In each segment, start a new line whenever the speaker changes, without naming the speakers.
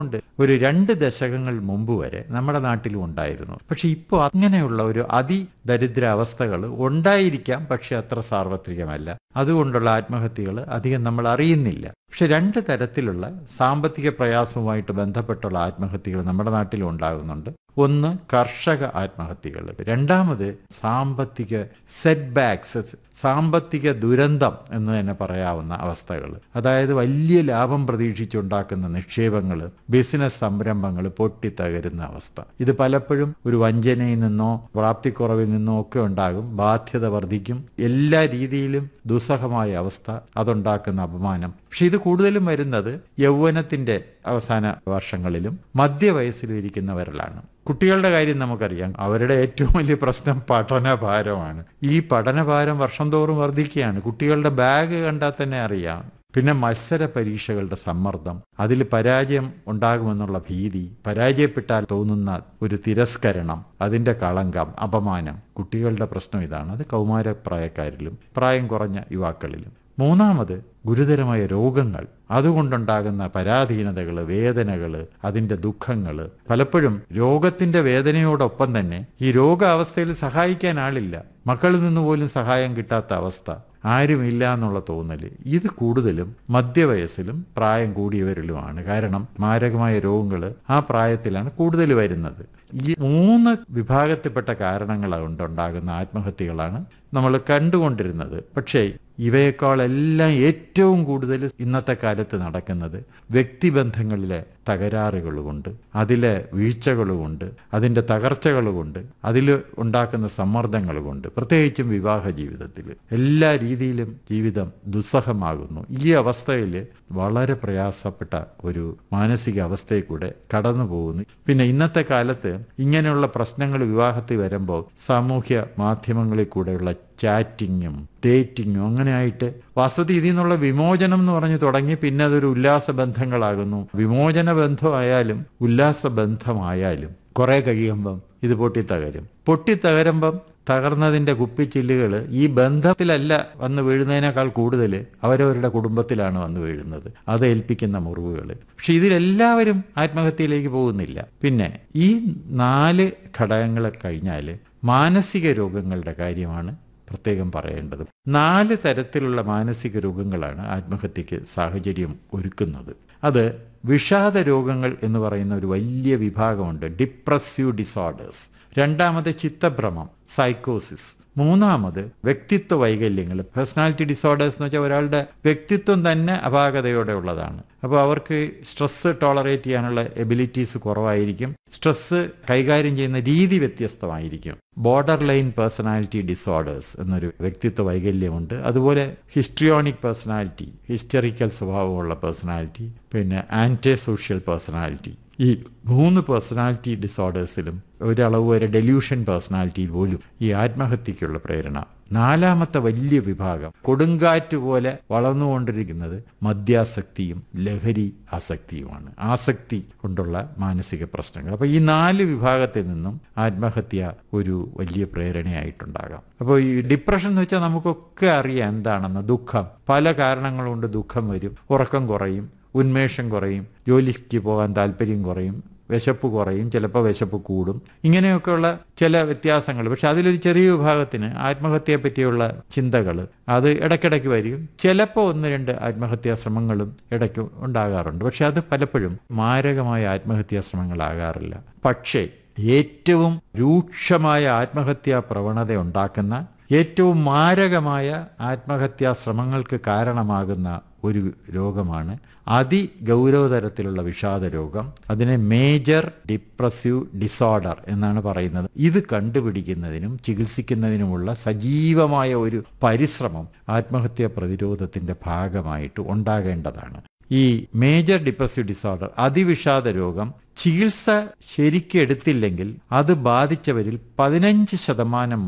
ഉണ്ട് ഒരു രണ്ട് ദശകങ്ങൾ മുമ്പ് വരെ നമ്മുടെ നാട്ടിലും ഉണ്ടായിരുന്നു പക്ഷെ ഇപ്പോൾ അങ്ങനെയുള്ള ഒരു അതിദരിദ്രാവസ്ഥകൾ ഉണ്ടായിരിക്കാം പക്ഷെ അത്ര സാർവത്രികമല്ല അതുകൊണ്ടുള്ള ആത്മഹത്യകൾ അധികം നമ്മൾ അറിയുന്നില്ല പക്ഷെ രണ്ട് തരത്തിലുള്ള സാമ്പത്തിക പ്രയാസവുമായിട്ട് ബന്ധപ്പെട്ടുള്ള ആത്മഹത്യകൾ നമ്മുടെ നാട്ടിലും ഉണ്ടാകുന്നുണ്ട് ഒന്ന് കർഷക ആത്മഹത്യകൾ രണ്ടാമത് സാമ്പത്തിക സെറ്റ് ബാക്സ് സാമ്പത്തിക ദുരന്തം എന്ന് തന്നെ പറയാവുന്ന അവസ്ഥകൾ അതായത് വലിയ ലാഭം പ്രതീക്ഷിച്ചുണ്ടാക്കുന്ന നിക്ഷേപങ്ങൾ ബിസിനസ് സംരംഭങ്ങൾ പൊട്ടിത്തകരുന്ന അവസ്ഥ ഇത് പലപ്പോഴും ഒരു വഞ്ചനയിൽ നിന്നോ പ്രാപ്തിക്കുറവിൽ നിന്നോ ഒക്കെ ഉണ്ടാകും ബാധ്യത വർദ്ധിക്കും എല്ലാ രീതിയിലും ദുസ്സഹമായ അവസ്ഥ അതുണ്ടാക്കുന്ന അപമാനം പക്ഷെ ഇത് കൂടുതലും വരുന്നത് യൗവനത്തിന്റെ അവസാന വർഷങ്ങളിലും മധ്യവയസ്സിലും ഇരിക്കുന്നവരിലാണ് കുട്ടികളുടെ കാര്യം നമുക്കറിയാം അവരുടെ ഏറ്റവും വലിയ പ്രശ്നം പഠനഭാരമാണ് ഈ പഠനഭാരം വർഷം തോറും വർദ്ധിക്കുകയാണ് കുട്ടികളുടെ ബാഗ് കണ്ടാൽ തന്നെ അറിയാം പിന്നെ മത്സര പരീക്ഷകളുടെ സമ്മർദ്ദം അതിൽ പരാജയം ഉണ്ടാകുമെന്നുള്ള ഭീതി പരാജയപ്പെട്ടാൽ തോന്നുന്ന ഒരു തിരസ്കരണം അതിന്റെ കളങ്കം അപമാനം കുട്ടികളുടെ പ്രശ്നം ഇതാണ് അത് കൗമാരപ്രായക്കാരിലും പ്രായം കുറഞ്ഞ യുവാക്കളിലും മൂന്നാമത് ഗുരുതരമായ രോഗങ്ങൾ അതുകൊണ്ടുണ്ടാകുന്ന പരാധീനതകൾ വേദനകൾ അതിന്റെ ദുഃഖങ്ങൾ പലപ്പോഴും രോഗത്തിന്റെ വേദനയോടൊപ്പം തന്നെ ഈ രോഗാവസ്ഥയിൽ സഹായിക്കാൻ ആളില്ല മക്കളിൽ നിന്ന് പോലും സഹായം കിട്ടാത്ത അവസ്ഥ ആരുമില്ല എന്നുള്ള തോന്നല് ഇത് കൂടുതലും മധ്യവയസ്സിലും പ്രായം കൂടിയവരിലുമാണ് കാരണം മാരകമായ രോഗങ്ങൾ ആ പ്രായത്തിലാണ് കൂടുതൽ വരുന്നത് ഈ മൂന്ന് വിഭാഗത്തിൽപ്പെട്ട കാരണങ്ങൾ കൊണ്ടുണ്ടാകുന്ന ആത്മഹത്യകളാണ് നമ്മൾ കണ്ടുകൊണ്ടിരുന്നത് പക്ഷേ ഇവയെക്കാളെല്ലാം ഏറ്റവും കൂടുതൽ ഇന്നത്തെ കാലത്ത് നടക്കുന്നത് വ്യക്തിബന്ധങ്ങളിലെ തകരാറുകൾ കൊണ്ട് അതിലെ വീഴ്ചകൾ കൊണ്ട് അതിൻ്റെ തകർച്ചകൾ കൊണ്ട് അതിൽ ഉണ്ടാക്കുന്ന സമ്മർദ്ദങ്ങൾ കൊണ്ട് പ്രത്യേകിച്ചും വിവാഹ ജീവിതത്തിൽ എല്ലാ രീതിയിലും ജീവിതം ദുസ്സഹമാകുന്നു ഈ അവസ്ഥയിൽ വളരെ പ്രയാസപ്പെട്ട ഒരു മാനസിക അവസ്ഥയിൽ കൂടെ കടന്നു പോകുന്നു പിന്നെ ഇന്നത്തെ കാലത്ത് ഇങ്ങനെയുള്ള പ്രശ്നങ്ങൾ വിവാഹത്തിൽ വരുമ്പോൾ സാമൂഹ്യ മാധ്യമങ്ങളിൽ കൂടെയുള്ള ചാറ്റിങ്ങും ഡേറ്റിങ്ങും അങ്ങനെ ആയിട്ട് വസതി ഇതിൽ നിന്നുള്ള വിമോചനം എന്ന് പറഞ്ഞ് തുടങ്ങി പിന്നെ അതൊരു ഉല്ലാസ ബന്ധങ്ങളാകുന്നു വിമോചന ബന്ധമായാലും ഉല്ലാസ ബന്ധമായാലും കുറെ കഴിയുമ്പം ഇത് പൊട്ടിത്തകരും പൊട്ടിത്തകരുമ്പം തകർന്നതിന്റെ കുപ്പിച്ചില്ലുകൾ ഈ ബന്ധത്തിലല്ല വന്ന് വീഴുന്നതിനേക്കാൾ കൂടുതൽ അവരവരുടെ കുടുംബത്തിലാണ് വന്ന് വീഴുന്നത് അത് ഏൽപ്പിക്കുന്ന മുറിവുകൾ പക്ഷെ ഇതിലെല്ലാവരും ആത്മഹത്യയിലേക്ക് പോകുന്നില്ല പിന്നെ ഈ നാല് ഘടകങ്ങൾ കഴിഞ്ഞാൽ മാനസിക രോഗങ്ങളുടെ കാര്യമാണ് പ്രത്യേകം പറയേണ്ടത് നാല് തരത്തിലുള്ള മാനസിക രോഗങ്ങളാണ് ആത്മഹത്യക്ക് സാഹചര്യം ഒരുക്കുന്നത് അത് വിഷാദ രോഗങ്ങൾ എന്ന് പറയുന്ന ഒരു വലിയ വിഭാഗമുണ്ട് ഡിപ്രസീവ് ഡിസോർഡേഴ്സ് രണ്ടാമത് ചിത്തഭ്രമം സൈക്കോസിസ് മൂന്നാമത് വ്യക്തിത്വ വൈകല്യങ്ങൾ പേഴ്സണാലിറ്റി ഡിസോർഡേഴ്സ് എന്ന് വെച്ചാൽ ഒരാളുടെ വ്യക്തിത്വം തന്നെ അപാകതയോടെ ഉള്ളതാണ് അപ്പോൾ അവർക്ക് സ്ട്രെസ് ടോളറേറ്റ് ചെയ്യാനുള്ള എബിലിറ്റീസ് കുറവായിരിക്കും സ്ട്രെസ് കൈകാര്യം ചെയ്യുന്ന രീതി വ്യത്യസ്തമായിരിക്കും ബോർഡർ ലൈൻ പേഴ്സണാലിറ്റി ഡിസോർഡേഴ്സ് എന്നൊരു വ്യക്തിത്വ വൈകല്യമുണ്ട് അതുപോലെ ഹിസ്ട്രിയോണിക് പേഴ്സണാലിറ്റി ഹിസ്റ്ററിക്കൽ സ്വഭാവമുള്ള പേഴ്സണാലിറ്റി പിന്നെ ആൻറ്റി സോഷ്യൽ പേഴ്സണാലിറ്റി ഈ മൂന്ന് പേഴ്സണാലിറ്റി ഡിസോർഡേഴ്സിലും ഒരളവ് വരെ ഡെല്യൂഷൻ പേഴ്സണാലിറ്റിയിൽ പോലും ഈ ആത്മഹത്യക്കുള്ള പ്രേരണ നാലാമത്തെ വലിയ വിഭാഗം കൊടുങ്കാറ്റ് പോലെ വളർന്നുകൊണ്ടിരിക്കുന്നത് മദ്യാസക്തിയും ലഹരി ആസക്തിയുമാണ് ആസക്തി കൊണ്ടുള്ള മാനസിക പ്രശ്നങ്ങൾ അപ്പോൾ ഈ നാല് വിഭാഗത്തിൽ നിന്നും ആത്മഹത്യ ഒരു വലിയ പ്രേരണയായിട്ടുണ്ടാകാം അപ്പോൾ ഈ ഡിപ്രഷൻ എന്ന് വെച്ചാൽ നമുക്കൊക്കെ അറിയാം എന്താണെന്ന് ദുഃഖം പല കാരണങ്ങൾ കൊണ്ട് ദുഃഖം വരും ഉറക്കം കുറയും ഉന്മേഷം കുറയും ജോലിക്ക് പോകാൻ താല്പര്യം കുറയും വിശപ്പ് കുറയും ചിലപ്പോൾ വിശപ്പ് കൂടും ഇങ്ങനെയൊക്കെയുള്ള ചില വ്യത്യാസങ്ങൾ പക്ഷെ അതിലൊരു ചെറിയ വിഭാഗത്തിന് ആത്മഹത്യയെ പറ്റിയുള്ള ചിന്തകൾ അത് ഇടയ്ക്കിടയ്ക്ക് വരും ചിലപ്പോൾ ഒന്ന് രണ്ട് ആത്മഹത്യാ ശ്രമങ്ങളും ഇടയ്ക്ക് ഉണ്ടാകാറുണ്ട് പക്ഷെ അത് പലപ്പോഴും മാരകമായ ആത്മഹത്യാ ശ്രമങ്ങളാകാറില്ല പക്ഷേ ഏറ്റവും രൂക്ഷമായ ആത്മഹത്യാ പ്രവണത ഉണ്ടാക്കുന്ന ഏറ്റവും മാരകമായ ആത്മഹത്യാ ശ്രമങ്ങൾക്ക് കാരണമാകുന്ന ഒരു രോഗമാണ് അതിഗൗരവതരത്തിലുള്ള വിഷാദ രോഗം അതിനെ മേജർ ഡിപ്രസീവ് ഡിസോർഡർ എന്നാണ് പറയുന്നത് ഇത് കണ്ടുപിടിക്കുന്നതിനും ചികിത്സിക്കുന്നതിനുമുള്ള സജീവമായ ഒരു പരിശ്രമം ആത്മഹത്യാ പ്രതിരോധത്തിന്റെ ഭാഗമായിട്ട് ഉണ്ടാകേണ്ടതാണ് ഈ മേജർ ഡിപ്രസീവ് ഡിസോർഡർ അതിവിഷാദ രോഗം ചികിത്സ ശരിക്കും എടുത്തില്ലെങ്കിൽ അത് ബാധിച്ചവരിൽ പതിനഞ്ച് ശതമാനം മുതൽ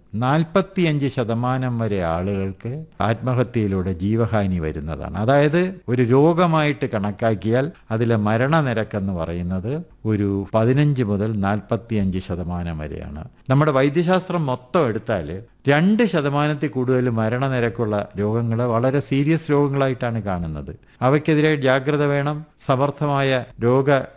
നാൽപ്പത്തിയഞ്ച് ശതമാനം വരെ ആളുകൾക്ക് ആത്മഹത്യയിലൂടെ ജീവഹാനി വരുന്നതാണ് അതായത് ഒരു രോഗമായിട്ട് കണക്കാക്കിയാൽ അതിലെ മരണനിരക്കെന്ന് പറയുന്നത് ഒരു പതിനഞ്ച് മുതൽ നാൽപ്പത്തിയഞ്ച് ശതമാനം വരെയാണ് നമ്മുടെ വൈദ്യശാസ്ത്രം മൊത്തം എടുത്താൽ രണ്ട് ശതമാനത്തിൽ കൂടുതൽ മരണനിരക്കുള്ള രോഗങ്ങൾ വളരെ സീരിയസ് രോഗങ്ങളായിട്ടാണ് കാണുന്നത് അവയ്ക്കെതിരെ ജാഗ്രത വേണം സമർത്ഥമായ രോഗ